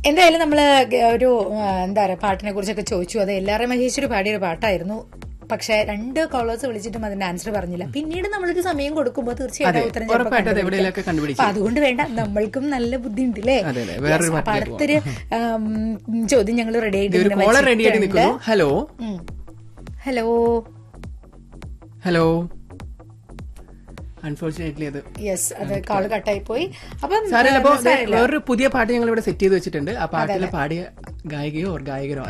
എന്തായാലും നമ്മള് ഗ- ഒരു ആ, എന്താ പറയാ പാട്ടിനെ കുറിച്ചൊക്കെ ചോദിച്ചു അത് എല്ലാവരും മഹേശ്വരി പാടിയൊരു പാട്ടായിരുന്നു പക്ഷെ രണ്ട് കോളേഴ്സ് വിളിച്ചിട്ടും അതിന്റെ ആൻസർ പറഞ്ഞില്ല പിന്നീട് നമ്മളൊരു സമയം കൊടുക്കുമ്പോൾ തീർച്ചയായിട്ടും ഉത്തരം ചിലപ്പോൾ ഉറപ്പായിട്ടും അത് കണ്ടുപിടിക്കാം. എവിടെയെങ്കിലൊക്കെ അപ്പൊ കണ്ടുപിടിക്കും അതുകൊണ്ട് വേണ്ട നമ്മൾക്കും നല്ല ബുദ്ധി ഉണ്ട് അല്ലേ അതെ, അതെ. വേറൊരു Yes, അപ്പൊ പാട്ടിലേക്ക് അടുത്തൊരു ആം, ചോദ്യം ഞങ്ങൾ റെഡി ഇത് ഒരു കോളർ റെഡി ആയിട്ട് നിൽക്കുന്നു ഹലോ ഹലോ ഹലോ അൺഫോർച്ചുനേറ്റ്ലി അത് യെസ് അത് കോള് കട്ടായി പോയി അപ്പം സാരമില്ല ആ, അപ്പോ സാരമില്ല. വേറൊരു പുതിയ പാട്ട് ഞങ്ങൾ ഇവിടെ സെറ്റ് ചെയ്ത് വെച്ചിട്ടുണ്ട് ആ പാട്ടിൽ പാടിയ ഗായികയോ or ഗായകനോ